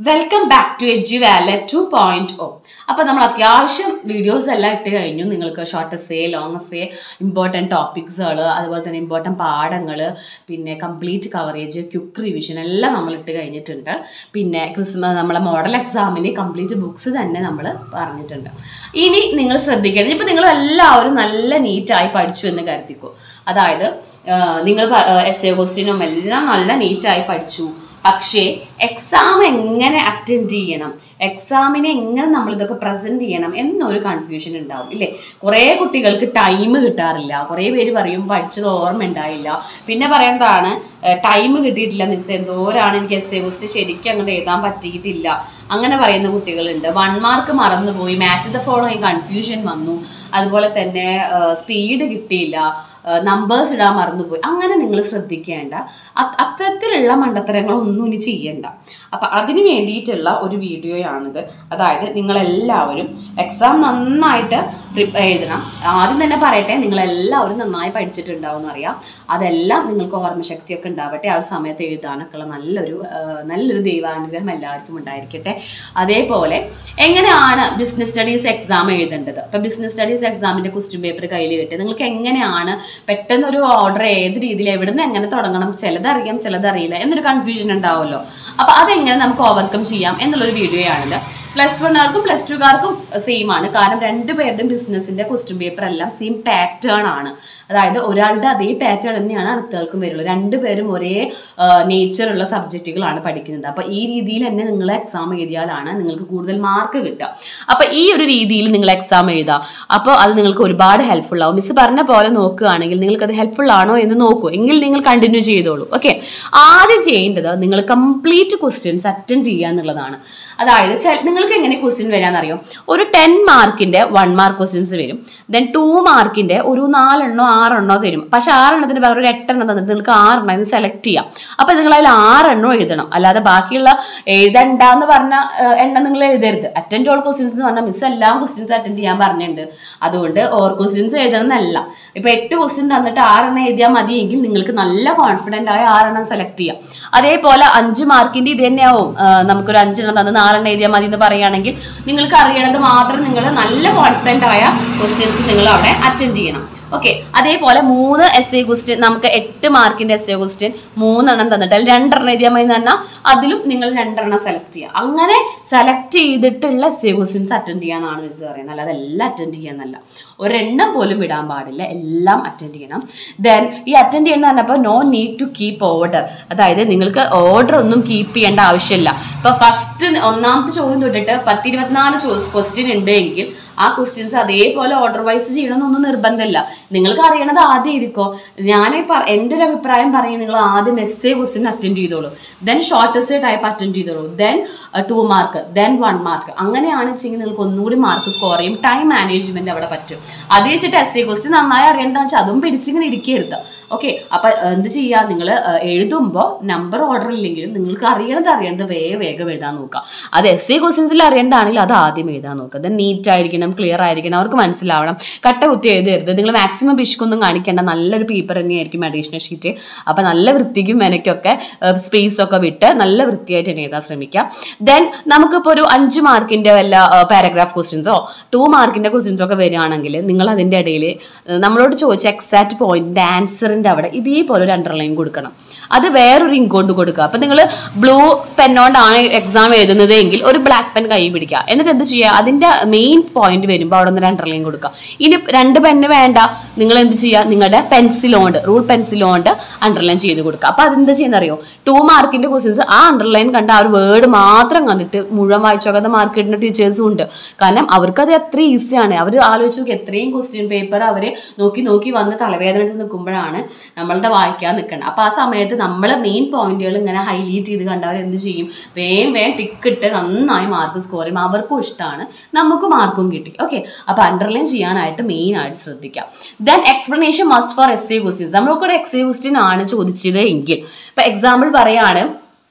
welcome back to എജ് വാല two point o അപ്പോൾ നമ്മൾ അത്യാവശ്യം വീഡിയോസ് എല്ലാം ഇട്ട് കഴിഞ്ഞു നിങ്ങൾക്ക് short essay long essay important ടോപ്പിക്സുകൾ അതുപോലെ തന്നെ ഇമ്പോർട്ടൻറ്റ് പാഠങ്ങൾ പിന്നെ കംപ്ലീറ്റ് കവറേജ് ക്യുക്ക് റിവിഷൻ എല്ലാം നമ്മൾ ഇട്ട് കഴിഞ്ഞിട്ടുണ്ട് പിന്നെ ക്രിസ്മസ് നമ്മളെ മോഡൽ എക്സാമിന് കംപ്ലീറ്റ് ബുക്സ് തന്നെ നമ്മൾ പറഞ്ഞിട്ടുണ്ട് ഇനി നിങ്ങൾ ശ്രദ്ധിക്കണം ഇപ്പം നിങ്ങൾ എല്ലാവരും നല്ല നീറ്റായി പഠിച്ചു എന്ന് കരുതിക്കോ അതായത് ആ, നിങ്ങൾ എസ് എ ക്വസ്റ്റ്യനും എല്ലാം നല്ല നീറ്റായി പഠിച്ചു പക്ഷേ എക്സാം എങ്ങനെ അറ്റൻഡ് ചെയ്യണം എക്സാമിനെ എങ്ങനെ നമ്മൾ ഇതൊക്കെ പ്രസന്റ് ചെയ്യണം എന്നൊരു കൺഫ്യൂഷൻ ഉണ്ടാവും ഇല്ലേ കുറേ കുട്ടികൾക്ക് ടൈം കിട്ടാറില്ല കുറേ പേര് പറയും പഠിച്ചത് ഓർമ്മ ഉണ്ടായില്ല പിന്നെ പറയുന്നതാണ് ടൈം കിട്ടിയിട്ടില്ല മിസ് എന്തോരാണ് എനിക്ക് എസ് എ ക്വസ്റ്റ് ശരിക്കും അങ്ങോട്ട് എഴുതാൻ പറ്റിയിട്ടില്ല അങ്ങനെ പറയുന്ന കുട്ടികളുണ്ട് വൺ മാർക്ക് മറന്നുപോയി മാച്ച് ദ ഫോളോ കൺഫ്യൂഷൻ വന്നു അതുപോലെ തന്നെ സ്പീഡ് കിട്ടിയില്ല നമ്പേഴ്സ് ഇടാൻ മറന്നുപോയി അങ്ങനെ നിങ്ങൾ ശ്രദ്ധിക്കേണ്ട അത് അത്തരത്തിലുള്ള മണ്ടത്തരങ്ങളൊന്നും ഇനി ചെയ്യണ്ട അപ്പം അതിന് വേണ്ടിയിട്ടുള്ള ഒരു വീഡിയോയാണിത് അതായത് നിങ്ങളെല്ലാവരും എക്സാം നന്നായിട്ട് പ്രിപ്പയർ എഴുതണം ആദ്യം തന്നെ പറയട്ടെ നിങ്ങളെല്ലാവരും നന്നായി പഠിച്ചിട്ടുണ്ടാവും എന്നറിയാം അതെല്ലാം നിങ്ങൾക്ക് ഓർമ്മശക്തിയൊക്കെ ഉണ്ടാവട്ടെ ആ ഒരു സമയത്ത് എഴുതാനൊക്കെ ഉള്ള നല്ലൊരു ആ, നല്ലൊരു ദൈവാനുഗ്രഹം എല്ലാവർക്കും ഉണ്ടായിരിക്കട്ടെ അതേപോലെ എങ്ങനെയാണ് ബിസിനസ് സ്റ്റഡീസ് എക്സാം എഴുതേണ്ടത് ഇപ്പം ബിസിനസ് സ്റ്റഡീസ് എക്സാമിൻ്റെ ക്വസ്റ്റ്യൻ പേപ്പർ കയ്യിൽ കിട്ടി നിങ്ങൾക്ക് എങ്ങനെയാണ് പെട്ടെന്ന് ഒരു ഓർഡർ ഏത് രീതിയിൽ എവിടെ നിന്ന് എങ്ങനെ തുടങ്ങണം ചിലതറിയാം ചിലതറിയില്ല എന്നൊരു കൺഫ്യൂഷൻ ഉണ്ടാവുമല്ലോ അപ്പോൾ അതെങ്ങനെ നമുക്ക് ഓവർകം ചെയ്യാം എന്നുള്ളൊരു വീഡിയോയാണിത് പ്ലസ് വണ്ണുകാർക്കും പ്ലസ് ടുകാർക്കും സെയിം ആണ് കാരണം രണ്ടുപേരുടെയും ബിസിനസിന്റെ ക്വസ്റ്റ്യൻ പേപ്പർ എല്ലാം സെയിം പാറ്റേൺ ആണ് അതായത് ഒരാളുടെ അതേ പാറ്റേൺ തന്നെയാണ് അടുത്തവർക്കും വരുള്ളൂ രണ്ടുപേരും ഒരേ നേച്ചർ ഉള്ള സബ്ജക്റ്റുകളാണ് പഠിക്കുന്നത് അപ്പൊ ഈ രീതിയിൽ തന്നെ നിങ്ങൾ എക്സാം എഴുതിയാലാണ് നിങ്ങൾക്ക് കൂടുതൽ മാർക്ക് കിട്ടുക അപ്പൊ ഈ ഒരു രീതിയിൽ നിങ്ങൾ എക്സാം എഴുതുക അപ്പോൾ അത് നിങ്ങൾക്ക് ഒരുപാട് ഹെൽപ്ഫുൾ ആവും മിസ് പറഞ്ഞ പോലെ നോക്കുകയാണെങ്കിൽ നിങ്ങൾക്ക് അത് ഹെൽപ്ഫുൾ ആണോ എന്ന് നോക്കൂ എങ്കിൽ നിങ്ങൾ കണ്ടിന്യൂ ചെയ്തോളൂ ഓക്കെ ആദ്യം ചെയ്യേണ്ടത് നിങ്ങൾ കംപ്ലീറ്റ് ക്വസ്റ്റ്യൻസ് അറ്റൻഡ് ചെയ്യുക എന്നുള്ളതാണ് അതായത് ചെ- നിങ്ങൾക്ക് എങ്ങനെ ക്വസ്റ്റ്യൻ വരാന്നറിയോ ഒരു ടെൻ മാർക്കിന്റെ വൺ മാർക്ക് ക്വസ്റ്റ്യൻസ് വരും ദെൻ ടു മാർക്കിന്റെ ഒരു നാലെണ്ണോ ആറെണ്ണോ തരും പക്ഷെ ആറെണ്ണത്തിന് പകരം ഒരു എട്ടെണ്ണം തന്നിട്ട് നിങ്ങൾക്ക് ആറെണ്ണം ഇത് സെലക്ട് ചെയ്യാം അപ്പൊ നിങ്ങൾ അതിൽ ആറെണ്ണം എഴുതണം അല്ലാതെ ബാക്കിയുള്ള എഴുതണ്ടെന്ന് പറഞ്ഞ ഏഹ്, എണ്ണം നിങ്ങൾ എഴുതരുത് അറ്റൻഡ് ഓൾ ക്വസ്റ്റ്യൻസ് എന്ന് പറഞ്ഞാൽ മിസ് എല്ലാം ക്വസ്റ്റ്യൻസ് അറ്റൻഡ് ചെയ്യാൻ പറഞ്ഞിട്ടുണ്ട് അതുകൊണ്ട് ഓർ ക്വസ്റ്റ്യൻസ് എഴുതണം എന്നല്ല ഇപ്പൊ എട്ട് ക്വസ്റ്റ്യൻ തന്നിട്ട് ആറെണ്ണം എഴുതിയാൽ മതിയെങ്കിൽ നിങ്ങൾക്ക് നല്ല കോൺഫിഡന്റ് ആയ ആറെണ്ണം സെലക്ട് ചെയ്യാം അതേപോലെ അഞ്ച് മാർക്കിന്റെ ഇത് തന്നെയാവും ആ, നമുക്കൊരു അഞ്ചെണ്ണം തന്ന് നാലെണ്ണം എഴുതിയാൽ മതി എന്ന് പറയുകയാണെങ്കിൽ നിങ്ങൾക്ക് അറിയണത് മാത്രം നിങ്ങൾ നല്ല കോൺഫിഡന്റ് ആയ ക്വസ്റ്റ്യൻസ് നിങ്ങൾ അവിടെ അറ്റൻഡ് ചെയ്യണം ഓക്കെ അതേപോലെ മൂന്ന് എസ് എ ക്വസ്റ്റ്യൻ നമുക്ക് എട്ട് മാർക്കിന്റെ എസ് എ ക്വസ്റ്റ്യൻ മൂന്നെണ്ണം തന്നിട്ട് അതിൽ രണ്ടെണ്ണം എഴുതിയാൽ മതി എന്ന് പറഞ്ഞാൽ അതിലും നിങ്ങൾ രണ്ടെണ്ണം സെലക്ട് ചെയ്യുക അങ്ങനെ സെലക്ട് ചെയ്തിട്ടുള്ള എസ് എ ക്വസ്റ്റ്യൻസ് അറ്റൻഡ് ചെയ്യാന്നാണ് മിസ് പറയുന്നത് അല്ലാതെ എല്ലാം അറ്റൻഡ് ചെയ്യാന്നല്ല ഒരെണ്ണം പോലും വിടാൻ പാടില്ല എല്ലാം അറ്റൻഡ് ചെയ്യണം ദെൻ ഈ അറ്റൻഡ് ചെയ്യുന്ന പറഞ്ഞപ്പോൾ no need to keep order അതായത് നിങ്ങൾക്ക് ഓർഡർ ഒന്നും കീപ്പ് ചെയ്യേണ്ട ആവശ്യമില്ല ഇപ്പൊ ഫസ്റ്റ് ഒന്നാമത്തെ ചോദ്യം തൊട്ടിട്ട് പത്തിരുപത്തിനാല് ക്വസ്റ്റ്യൻ ഉണ്ട് എങ്കിൽ ആ ക്വസ്റ്റ്യൻസ് അതേപോലെ ഓർഡർ വൈസ് ചെയ്യണമെന്നൊന്നും നിർബന്ധമില്ല നിങ്ങൾക്ക് അറിയണത് ആദ്യം ഇരിക്കോ ഞാൻ എൻ്റെ ഒരു അഭിപ്രായം പറയും നിങ്ങൾ ആദ്യം എസ് എ ക്വസ്റ്റ്യൻ അറ്റൻഡ് ചെയ്തോളൂ then short S A type attend ചെയ്തോളൂ then two mark then one mark അങ്ങനെയാണ് വെച്ചെങ്കിൽ നിങ്ങൾക്ക് ഒന്നുകൂടി മാർക്ക് സ്കോർ ചെയ്യും ടൈം മാനേജ്മെന്റ് അവിടെ പറ്റും അത് വെച്ചിട്ട് എസ് എ ക്വസ്റ്റ്യൻ നന്നായി അറിയേണ്ടതെന്ന് വെച്ചാൽ അതും പിടിച്ചിങ്ങനെ ഇരിക്കരുത് ഓക്കെ അപ്പൊ എന്ത് ചെയ്യുക നിങ്ങൾ എഴുതുമ്പോൾ നമ്പർ ഓർഡർ ഇല്ലെങ്കിലും നിങ്ങൾക്ക് അറിയണത് അറിയണത് വേഗം വേഗം എഴുതാൻ നോക്കുക അത് എസ് എ ക്വസ്റ്റ്യൻസിൽ അറിയേണ്ടതാണെങ്കിൽ അത് ആദ്യം എഴുതാൻ നോക്കുക അത് നീറ്റ് ആയിരിക്കണം ക്ലിയർ ആയിരിക്കണം അവർക്ക് മനസ്സിലാവണം കട്ട കുത്തി എഴുതരുത് നിങ്ങൾ മാക്സിമം പിശുക്കൊന്നും കാണിക്കേണ്ട നല്ലൊരു പേപ്പർ തന്നെയായിരിക്കും അഡീഷണൽ ഷീറ്റ് അപ്പൊ നല്ല വൃത്തിക്കും മെനക്കൊക്കെ സ്പേസ് ഒക്കെ വിട്ട് നല്ല വൃത്തിയായിട്ട് തന്നെ എഴുതാൻ ശ്രമിക്കുക ദെൻ നമുക്കിപ്പോൾ ഒരു അഞ്ച് മാർക്കിന്റെ വല്ല പാരഗ്രാഫ് ക്വസ്റ്റ്യൻസോ ടു മാർക്കിന്റെ ക്വസ്റ്റ്യൻസോ ഒക്കെ വരികയാണെങ്കിൽ നിങ്ങൾ അതിന്റെ ഇടയിൽ നമ്മളോട് ചോദിച്ച എക്സാക്ട് പോയിന്റിന്റെ ആൻസറിന്റെ അവിടെ ഇതേപോലെ ഒരു അണ്ടർലൈൻ കൊടുക്കണം അത് വേറൊരു ഇങ്ക് കൊണ്ട് കൊടുക്കുക അപ്പൊ നിങ്ങൾ ബ്ലൂ പെന്നോണ്ടാണ് എക്സാം എഴുതുന്നത് എങ്കിൽ ഒരു ബ്ലാക്ക് പെൻ കൈ പിടിക്കുക എന്നിട്ട് എന്ത് ചെയ്യുക അതിന്റെ മെയിൻ പോയിന്റ് വരുമ്പോൾ അവിടെ നിന്ന് അണ്ടർലൈൻ കൊടുക്കുക ഇനി രണ്ട് പെന്ന് വേണ്ട നിങ്ങൾ എന്ത് ചെയ്യുക നിങ്ങളുടെ പെൻസിലോണ്ട് റൂൾ പെൻസിലോണ്ട് അണ്ടർലൈൻ ചെയ്ത് കൊടുക്കുക അപ്പൊ അതെന്താ ചെയ്യുന്ന അറിയോ ടു മാർക്കിന്റെ ക്വസ്റ്റ്യൻസ് ആ അണ്ടർലൈൻ കണ്ട ആ ഒരു വേർഡ് മാത്രം കണ്ടിട്ട് മുഴുവൻ വായിച്ചോക്കാത്ത മാർക്ക് ഇടുന്ന ടീച്ചേഴ്സും ഉണ്ട് കാരണം അവർക്കത് എത്ര ഈസിയാണ് അവർ ആലോചിച്ച് നോക്കി എത്രയും ക്വസ്റ്റ്യൻ പേപ്പർ അവർ നോക്കി നോക്കി വന്ന് തലവേദന എടുത്ത് നിൽക്കുമ്പോഴാണ് നമ്മളുടെ വായിക്കാൻ നിൽക്കണം അപ്പൊ ആ സമയത്ത് നമ്മളെ മെയിൻ പോയിന്റുകൾ ഇങ്ങനെ ഹൈലൈറ്റ് ചെയ്ത് കണ്ടവർ എന്ത് ചെയ്യും വേഗം വേഗം ടിക്ക് ഇട്ട് നന്നായി മാർക്ക് സ്കോർ ചെയ്യും അവർക്കും ഇഷ്ടമാണ് നമുക്ക് മാർക്കും കിട്ടി ഓക്കെ അപ്പൊ അണ്ടർലൈൻ ചെയ്യാനായിട്ട് മെയിൻ ആയിട്ട് ശ്രദ്ധിക്കാം then explanation must for S A questions നമ്മളൊക്കെ ഒരു എക്സ് എ ക്വസ്റ്റ്യൻ ആണ് ചോദിച്ചത് എങ്കിൽ ഇപ്പൊ എക്സാമ്പിൾ പറയാണ്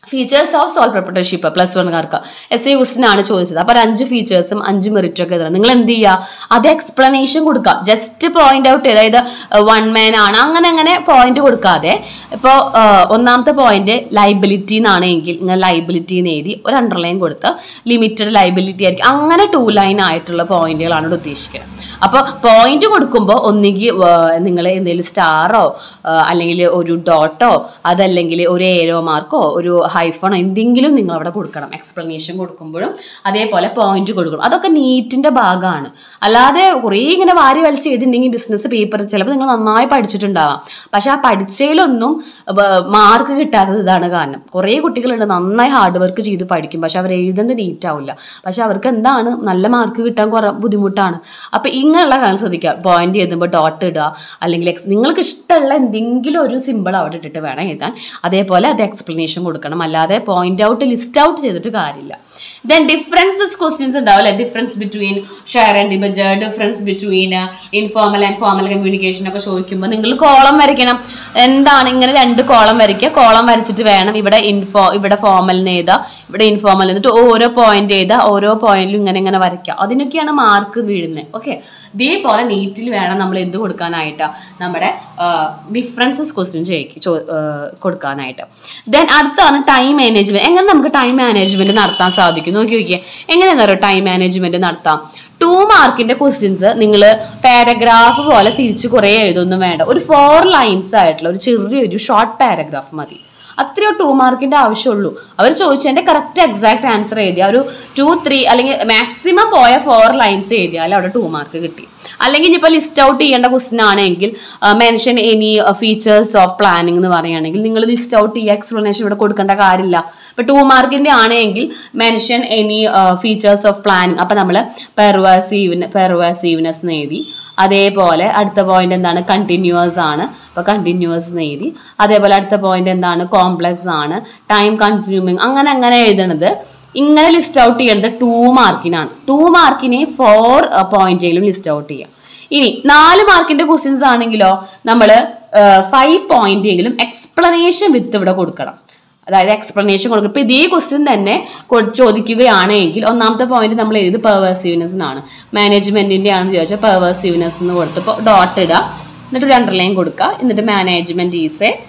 features of sole proprietorship plus വൺകാർക്ക് എസ് എ ക്വസ്റ്റിൻ ആണ് ചോദിച്ചത് അപ്പൊ ഒരു അഞ്ച് ഫീച്ചേഴ്സും അഞ്ച് മെറിറ്റും ഒക്കെ എഴുതണം നിങ്ങൾ എന്ത് ചെയ്യുക അത് എക്സ്പ്ലനേഷൻ കൊടുക്കുക ജസ്റ്റ് പോയിന്റ് ഔട്ട് അതായത് വൺ മാൻ ആണ് അങ്ങനെ അങ്ങനെ പോയിന്റ് കൊടുക്കാതെ ഇപ്പോൾ ഒന്നാമത്തെ പോയിന്റ് ലൈബിലിറ്റി എന്നാണ് എങ്കിൽ നിങ്ങൾ ലൈബിലിറ്റി എന്ന് എഴുതി ഒരു അണ്ടർലൈൻ കൊടുത്ത് ലിമിറ്റഡ് ലൈബിലിറ്റി ആയിരിക്കും അങ്ങനെ ടു ലൈൻ ആയിട്ടുള്ള പോയിന്റുകളാണ് ഇവിടെ ഉദ്ദേശിക്കുന്നത് അപ്പോൾ പോയിന്റ് കൊടുക്കുമ്പോൾ ഒന്നുകിൽ നിങ്ങൾ എന്തെങ്കിലും സ്റ്റാറോ അല്ലെങ്കിൽ ഒരു ഡോട്ടോ അതല്ലെങ്കിൽ ഒരു ഏരോ മാർക്കോ ഒരു ഹൈഫണോ എന്തെങ്കിലും നിങ്ങൾ അവിടെ കൊടുക്കണം എക്സ്പ്ലനേഷൻ കൊടുക്കുമ്പോഴും അതേപോലെ പോയിന്റ് കൊടുക്കണം അതൊക്കെ നീറ്റിന്റെ ഭാഗമാണ് അല്ലാതെ കുറേ ഇങ്ങനെ വാരി വലിച്ച് ചെയ്തിട്ടുണ്ടെങ്കിൽ ബിസിനസ് പേപ്പർ ചിലപ്പോൾ നിങ്ങൾ നന്നായി പഠിച്ചിട്ടുണ്ടാവാം പക്ഷെ ആ പഠിച്ചതിലൊന്നും മാർക്ക് കിട്ടാത്തത് ഇതാണ് കാരണം കുറേ കുട്ടികളുണ്ട് നന്നായി ഹാർഡ് വർക്ക് ചെയ്ത് പഠിക്കും പക്ഷെ അവർ എഴുതുന്നത് നീറ്റ് ആവില്ല പക്ഷെ അവർക്ക് എന്താണ് നല്ല മാർക്ക് കിട്ടാൻ കുറെ ബുദ്ധിമുട്ടാണ് അപ്പൊ ഇങ്ങനെയുള്ള കാര്യം ശ്രദ്ധിക്കുക പോയിന്റ് എഴുതുമ്പോൾ ഡോട്ട് ഇടുക അല്ലെങ്കിൽ ex- നിങ്ങൾക്ക് ഇഷ്ടമുള്ള എന്തെങ്കിലും ഒരു സിമ്പിൾ അവിടെ ഇട്ടിട്ട് വേണം എഴുതാൻ അതേപോലെ അത് എക്സ്പ്ലനേഷൻ കൊടുക്കണം അല്ലാതെ പോയിന്റ് ഔട്ട് ലിസ്റ്റ് ഔട്ട് ചെയ്തിട്ട് കാര്യമില്ല ദെൻ ഡിഫറൻസസ് ക്വസ്റ്റ്യൻസ് ഉണ്ടാവില്ലേ difference between share and debenture difference between informal and formal communication ഒക്കെ ചോദിക്കുമ്പോൾ നിങ്ങൾ കോളം വരയ്ക്കണം എന്താണ് ഇങ്ങനെ രണ്ട് കോളം വരയ്ക്കുക കോളം വരച്ചിട്ട് വേണം ഇവിടെ ഇൻഫോ ഇവിടെ ഫോർമലിന് എഴുതുക ഇവിടെ ഇൻഫോർമൽ എന്നിട്ട് ഓരോ പോയിന്റ് എഴുതുക ഓരോ പോയിന്റിലും ഇങ്ങനെ ഇങ്ങനെ വരയ്ക്കുക അതിനൊക്കെയാണ് മാർക്ക് വീഴുന്നത് ഓക്കെ ഇതേപോലെ നീറ്റിൽ വേണം നമ്മൾ എന്ത് കൊടുക്കാനായിട്ട് നമ്മുടെ ഡിഫറൻസസ് ക്വസ്റ്റ്യൻ ചെയ്യിക്ക് ചോ ആ, കൊടുക്കാനായിട്ട് ദെൻ അടുത്താണ് ടൈം മാനേജ്മെന്റ് എങ്ങനെ നമുക്ക് ടൈം മാനേജ്മെന്റ് നടത്താൻ സാധിക്കും നോക്കി നോക്കിയേ എങ്ങനെയാണെന്ന് അറിയോ ടൈം മാനേജ്മെന്റ് നടത്താം ടു മാർക്കിന്റെ ക്വസ്റ്റ്യൻസ് നിങ്ങൾ പാരഗ്രാഫ് പോലെ തിരിച്ച് കുറേ എഴുതൊന്നും വേണ്ട ഒരു ഫോർ ലൈൻസ് ആയിട്ടുള്ള ഒരു ചെറിയൊരു ഷോർട്ട് പാരഗ്രാഫ് മതി അത്രയോ ടു മാർക്കിന്റെ ആവശ്യമുള്ളൂ അവർ ചോദിച്ചതിന്റെ കറക്റ്റ് എക്സാക്ട് ആൻസർ എഴുതിയ ഒരു ടു ത്രീ അല്ലെങ്കിൽ മാക്സിമം പോയ ഫോർ ലൈൻസ് എഴുതിയാൽ അവിടെ ടു മാർക്ക് കിട്ടി അല്ലെങ്കിൽ ഇനിയിപ്പോൾ ലിസ്റ്റ് ഔട്ട് ചെയ്യേണ്ട ക്വസ്റ്റൻ ആണെങ്കിൽ mention any features of planning എന്ന് പറയുകയാണെങ്കിൽ നിങ്ങൾ ലിസ്റ്റ് ഔട്ട് ചെയ്യുക എക്സ്പ്ലനേഷൻ ഇവിടെ കൊടുക്കേണ്ട കാര്യമില്ല ഇപ്പൊ ടു മാർക്കിന്റെ ആണെങ്കിൽ mention any features of planning അപ്പൊ നമ്മൾ പെർവേസീവ് പെർവേസീവ്നെസ് എന്ന് എഴുതി അതേപോലെ അടുത്ത പോയിന്റ് എന്താണ് കണ്ടിന്യൂസ് ആണ് അപ്പൊ കണ്ടിന്യൂസ് എന്ന് എഴുതി അതേപോലെ അടുത്ത പോയിന്റ് എന്താണ് കോംപ്ലക്സ് ആണ് ടൈം കൺസ്യൂമിങ് അങ്ങനെ അങ്ങനെ എഴുതണത് ഇങ്ങനെ ലിസ്റ്റ് ഔട്ട് ചെയ്യുന്നത് ടു മാർക്കിനാണ് ടു മാർക്കിനെ ഫോർ പോയിന്റെങ്കിലും ലിസ്റ്റ് ഔട്ട് ചെയ്യാം ഇനി നാല് മാർക്കിന്റെ ക്വസ്റ്റ്യൻസ് ആണെങ്കിലോ നമ്മൾ ഫൈവ് പോയിന്റ് എങ്കിലും എക്സ്പ്ലനേഷൻ വിത്ത് ഇവിടെ കൊടുക്കണം അതായത് എക്സ്പ്ലനേഷൻ കൊടുക്കും ഇപ്പൊ ഇതേ ക്വസ്റ്റ്യൻ തന്നെ കൊ- ചോദിക്കുകയാണെങ്കിൽ ഒന്നാമത്തെ പോയിന്റ് നമ്മൾ എഴുതി പെർവേസീവ്നെസ്സിനാണ് മാനേജ്മെന്റിന്റെ ആണെന്ന് ചോദിച്ചാൽ പെർവേസീവ്നെസ് എന്ന് കൊടുത്തപ്പോൾ ഡോട്ട് ഇടുക എന്നിട്ട് ഒരു അണ്ടർലൈൻ കൊടുക്കുക എന്നിട്ട് മാനേജ്മെന്റ് ഈസ് എ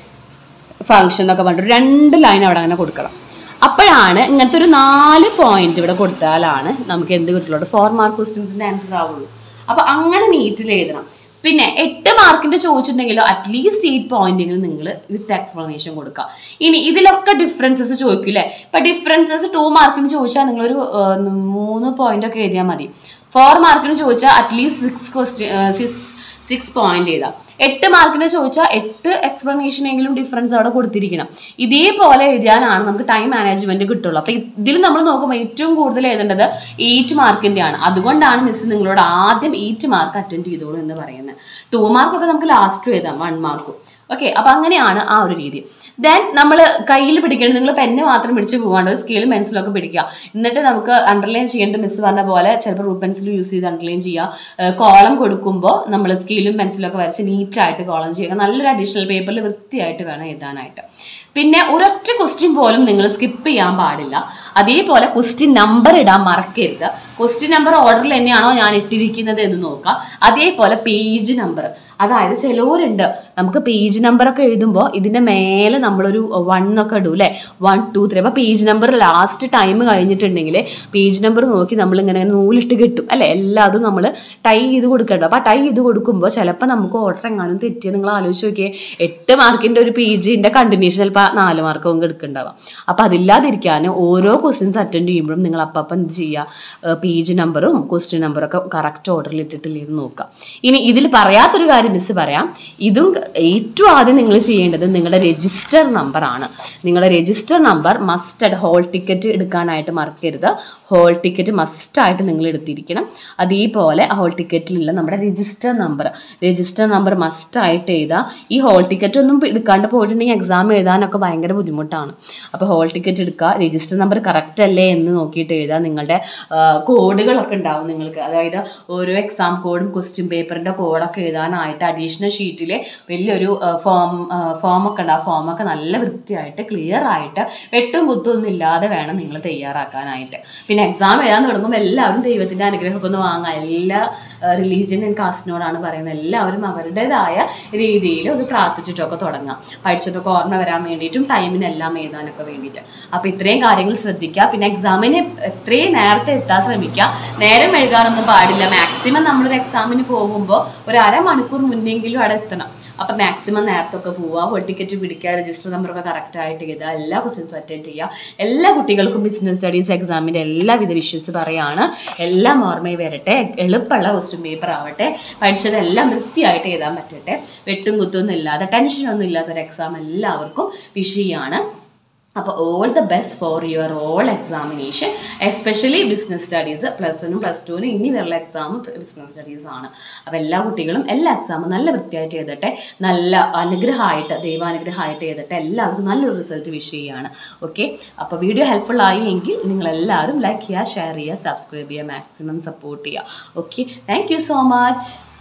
ഫംഗ്ഷൻ എന്നൊക്കെ പറഞ്ഞിട്ട് രണ്ട് ലൈൻ അവിടെ അങ്ങനെ കൊടുക്കണം അപ്പോഴാണ് ഇങ്ങനത്തെ ഒരു നാല് പോയിന്റ് ഇവിടെ കൊടുത്താലാണ് നമുക്ക് എന്ത് കിട്ടുള്ളൂ ഫോർ മാർക്ക് ക്വസ്റ്റ്യൻസിന്റെ ആൻസർ ആവുള്ളൂ അപ്പൊ അങ്ങനെ നീറ്റിൽ എഴുതണം പിന്നെ എട്ട് മാർക്കിന്റെ ചോദിച്ചിട്ടുണ്ടെങ്കിലോ അറ്റ്ലീസ്റ്റ് എയ്റ്റ് പോയിന്റെങ്കിലും നിങ്ങൾ വിത്ത് എക്സ്പ്ലനേഷൻ കൊടുക്കുക ഇനി ഇതിലൊക്കെ ഡിഫറൻസസ് ചോദിക്കൂലേ ഇപ്പൊ ഡിഫറൻസസ് ടു മാർക്കിന് ചോദിച്ചാൽ നിങ്ങളൊരു ആ, മൂന്ന് പോയിന്റ് ഒക്കെ എഴുതിയാൽ മതി ഫോർ മാർക്കിന് ചോദിച്ചാൽ at least six question six six point ചെയ്താൽ എട്ട് മാർക്കിന് ചോദിച്ചാൽ എട്ട് എക്സ്പ്ലനേഷൻ എങ്കിലും ഡിഫറൻസ് അവിടെ കൊടുത്തിരിക്കണം ഇതേപോലെ എഴുതിയാലാണ് നമുക്ക് ടൈം മാനേജ്മെന്റ് കിട്ടുള്ളൂ അപ്പൊ ഇതിൽ നമ്മൾ നോക്കുമ്പോൾ ഏറ്റവും കൂടുതൽ എഴുതേണ്ടത് എയ്റ്റ് മാർക്കിന്റെ ആണ് അതുകൊണ്ടാണ് മിസ് നിങ്ങളോട് ആദ്യം എയ്റ്റ് മാർക്ക് അറ്റൻഡ് ചെയ്തോളൂ എന്ന് പറയുന്നത് ടു മാർക്കൊക്കെ നമുക്ക് ലാസ്റ്റ് എഴുതാം വൺ മാർക്കും ഓക്കെ അപ്പൊ അങ്ങനെയാണ് ആ ഒരു രീതി ദെൻ നമ്മൾ കയ്യിൽ പിടിക്കേണ്ടത് നിങ്ങൾ പെന്ന് മാത്രം പിടിച്ച് പോകാണ്ട് സ്കെയിലും പെൻസിലും ഒക്കെ പിടിക്കുക എന്നിട്ട് നമുക്ക് അണ്ടർലൈൻ ചെയ്യേണ്ട മിസ് പറഞ്ഞ പോലെ ചിലപ്പോൾ റൂട്ട് പെൻസിൽ യൂസ് ചെയ്ത് അണ്ടർലൈൻ ചെയ്യുക കോളം കൊടുക്കുമ്പോൾ നമ്മൾ സ്കെയിലും പെൻസിലും ഒക്കെ വരച്ച് നീറ്റായിട്ട് കോളം ചെയ്യുക നല്ലൊരു അഡീഷണൽ പേപ്പറിൽ വൃത്തിയായിട്ട് വേണം എഴുതാനായിട്ട് പിന്നെ ഒരൊറ്റ ക്വസ്റ്റ്യൻ പോലും നിങ്ങൾ സ്കിപ്പ് ചെയ്യാൻ പാടില്ല അതേപോലെ ക്വസ്റ്റ്യൻ നമ്പർ ഇടാൻ മറക്കരുത് ക്വസ്റ്റ്യൻ നമ്പർ ഓർഡറിൽ തന്നെയാണോ ഞാൻ ഇട്ടിരിക്കുന്നത് എന്ന് നോക്കാം അതേപോലെ പേജ് നമ്പർ അതായത് ചിലവരുണ്ട് നമുക്ക് പേജ് നമ്പർ ഒക്കെ എഴുതുമ്പോൾ ഇതിന്റെ മേലെ നമ്മളൊരു വൺ ഒക്കെ ഇടും അല്ലേ വൺ ടു ത്രീ അപ്പൊ പേജ് നമ്പർ ലാസ്റ്റ് ടൈം കഴിഞ്ഞിട്ടുണ്ടെങ്കിൽ പേജ് നമ്പർ നോക്കി നമ്മൾ ഇങ്ങനെ നൂലിട്ട് കിട്ടും അല്ലെ എല്ലാതും നമ്മൾ ടൈ ചെയ്ത് കൊടുക്കണ്ട അപ്പൊ ആ ടൈ ചെയ്ത് കൊടുക്കുമ്പോൾ ചിലപ്പോൾ നമുക്ക് ഓർഡർ എങ്ങാനും തെറ്റിയ നിങ്ങൾ ആലോചിച്ച് നോക്കിയേ എട്ട് മാർക്കിന്റെ ഒരു പേജിന്റെ കണ്ടിന്യൂഷൻ ചിലപ്പോൾ നാല് മാർക്ക് എടുക്കുന്നുണ്ടാവാം അപ്പൊ അതില്ലാതിരിക്കാൻ ഓരോ ക്വസ്റ്റ്യൻസ് അറ്റൻഡ് ചെയ്യുമ്പോഴും നിങ്ങൾ അപ്പം എന്ത് ചെയ്യുക പേജ് നമ്പറും ക്വസ്റ്റ്യൻ നമ്പറും ഒക്കെ കറക്റ്റ് ഓർഡറിൽ ഇട്ടിട്ടില്ലേ എന്ന് നോക്കുക ഇനി ഇതിൽ പറയാത്തൊരു കാര്യം മിസ് പറയാം ഇതും ഏറ്റവും ആദ്യം നിങ്ങൾ ചെയ്യേണ്ടത് നിങ്ങളുടെ രജിസ്റ്റർ നമ്പർ ആണ് നിങ്ങളുടെ register number must hall ticket എടുക്കാനായിട്ട് മറക്കരുത് ഹോൾ ടിക്കറ്റ് മസ്റ്റ് ആയിട്ട് നിങ്ങൾ എടുത്തിരിക്കണം അതേപോലെ ഹോൾ ടിക്കറ്റിലുള്ള നമ്മുടെ register number register number must ആയിട്ട് എഴുതുക ഈ ഹോൾ ടിക്കറ്റ് ഒന്നും എടുക്കാണ്ട് പോയിട്ടുണ്ടെങ്കിൽ എക്സാം എഴുതാനൊക്കെ ഭയങ്കര ബുദ്ധിമുട്ടാണ് അപ്പോൾ ഹോൾ ടിക്കറ്റ് എടുക്കുക രജിസ്റ്റർ നമ്പർ കറക്റ്റ് അല്ലേ എന്ന് നോക്കിയിട്ട് എഴുതുക നിങ്ങളുടെ കോഡുകളൊക്കെ ഉണ്ടാവും നിങ്ങൾക്ക് അതായത് ഓരോ എക്സാം കോഡും ക്വസ്റ്റ്യൻ പേപ്പറിൻ്റെ കോഡൊക്കെ എഴുതാനായിട്ട് അഡീഷണൽ ഷീറ്റിൽ വലിയൊരു ഫോം ഫോമൊക്കെ ഉണ്ട് ആ ഫോമൊക്കെ നല്ല വൃത്തിയായിട്ട് ക്ലിയർ ആയിട്ട് വെട്ടും കുത്തും ഒന്നും ഇല്ലാതെ വേണം നിങ്ങൾ തയ്യാറാക്കാനായിട്ട് പിന്നെ എക്സാം എഴുതാൻ തുടങ്ങുമ്പോൾ എല്ലാവരും ദൈവത്തിൻ്റെ അനുഗ്രഹമൊക്കെ ഒന്ന് വാങ്ങാം എല്ലാ റിലീജിയൻ ആൻഡ് കാസ്റ്റിനോടാണ് പറയുന്നത് എല്ലാവരും അവരുടേതായ രീതിയിൽ ഒന്ന് പ്രാർത്ഥിച്ചിട്ടൊക്കെ തുടങ്ങാം പഠിച്ചതൊക്കെ ഓർമ്മ വരാൻ വേണ്ടിയിട്ടും ടൈമിനെല്ലാം എഴുതാനൊക്കെ വേണ്ടിയിട്ട് അപ്പോൾ ഇത്രയും കാര്യങ്ങൾ ശ്രദ്ധിക്കുക പിന്നെ എക്സാമിന് എത്രയും നേരത്തെ എത്താൻ ശ്രമിക്കുക നേരം എഴുതാനൊന്നും പാടില്ല മാക്സിമം നമ്മളൊരു എക്സാമിന് പോകുമ്പോൾ ഒരു അരമണിക്കൂർ മുന്നെങ്കിലും അവിടെ എത്തണം അപ്പം മാക്സിമം നേരത്തൊക്കെ പോവുക ഹോൾ ടിക്കറ്റ് പിടിക്കുക രജിസ്റ്റർ നമ്പറൊക്കെ കറക്റ്റ് ആയിട്ട് എഴുതുക എല്ലാ ക്വസ്റ്റ്യൻസും അറ്റൻഡ് ചെയ്യുക എല്ലാ കുട്ടികൾക്കും ബിസിനസ് സ്റ്റഡീസ് എക്സാമിൻ്റെ എല്ലാവിധ വിഷയസ് പറയാണ് എല്ലാം ഓർമ്മയിൽ വരട്ടെ എളുപ്പമുള്ള ക്വസ്റ്റ്യൻ പേപ്പർ ആവട്ടെ പഠിച്ചതെല്ലാം വൃത്തിയായിട്ട് എഴുതാൻ പറ്റട്ടെ വെട്ടും കുത്തൊന്നും ഇല്ലാതെ ടെൻഷനൊന്നും ഇല്ലാത്തൊരു എക്സാം എല്ലാവർക്കും വിഷയമാണ് അപ്പോൾ all the best for your all examination especially business studies plus വണ്ണും പ്ലസ് ടുവിനും ഇനി വരുന്ന എക്സാം ബിസിനസ് സ്റ്റഡീസ് ആണ് അപ്പോൾ എല്ലാ കുട്ടികളും എല്ലാ എക്സാമും നല്ല വൃത്തിയായിട്ട് ചെയ്തിട്ടെ നല്ല അനുഗ്രഹമായിട്ട് ദൈവാനുഗ്രഹമായിട്ട് ചെയ്തിട്ട് എല്ലാവർക്കും നല്ലൊരു റിസൾട്ട് വിഷ് ചെയ്യുകയാണ് ഓക്കെ അപ്പോൾ വീഡിയോ ഹെൽപ്ഫുൾ ആയി എങ്കിൽ നിങ്ങളെല്ലാവരും ലൈക്ക് ചെയ്യുക ഷെയർ ചെയ്യുക സബ്സ്ക്രൈബ് ചെയ്യുക മാക്സിമം സപ്പോർട്ട് ചെയ്യുക okay thank you so much